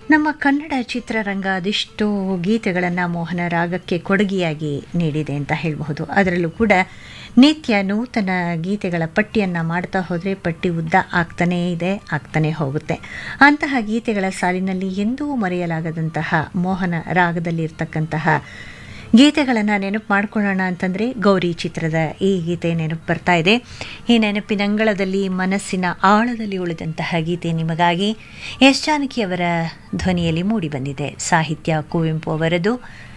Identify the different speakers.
Speaker 1: ನಮ್ಮ ಕನ್ನಡ ಚಿತ್ರರಂಗ ಅದೆಷ್ಟೋ ಗೀತೆಗಳನ್ನು ಮೋಹನ ರಾಗಕ್ಕೆ ಕೊಡುಗೆಯಾಗಿ ನೀಡಿದೆ ಅಂತ ಹೇಳಬಹುದು ಅದರಲ್ಲೂ ಕೂಡ ನಿತ್ಯ ನೂತನ ಗೀತೆಗಳ ಪಟ್ಟಿಯನ್ನು ಮಾಡ್ತಾ ಹೋದರೆ ಪಟ್ಟಿ ಉದ್ದ ಆಗ್ತಾನೇ ಇದೆ ಆಗ್ತಾನೇ ಹೋಗುತ್ತೆ ಅಂತಹ ಗೀತೆಗಳ ಸಾಲಿನಲ್ಲಿ ಎಂದೂ ಮರೆಯಲಾಗದಂತಹ ಮೋಹನ ರಾಗದಲ್ಲಿರ್ತಕ್ಕಂತಹ ಗೀತೆಗಳನ್ನು ನೆನಪು ಮಾಡ್ಕೊಳ್ಳೋಣ ಅಂತಂದರೆ ಗೌರಿ ಚಿತ್ರದ ಈ ಗೀತೆ ನೆನಪು ಬರ್ತಾ ಇದೆ ಈ ನೆನಪಿನಂಗಳದಲ್ಲಿ ಮನಸ್ಸಿನ ಆಳದಲ್ಲಿ ಉಳಿದಂತಹ ಗೀತೆ ನಿಮಗಾಗಿ ಎಸ್ ಜಾನಕಿಯವರ ಧ್ವನಿಯಲ್ಲಿ ಮೂಡಿಬಂದಿದೆ ಸಾಹಿತ್ಯ ಕುವೆಂಪು ಅವರದು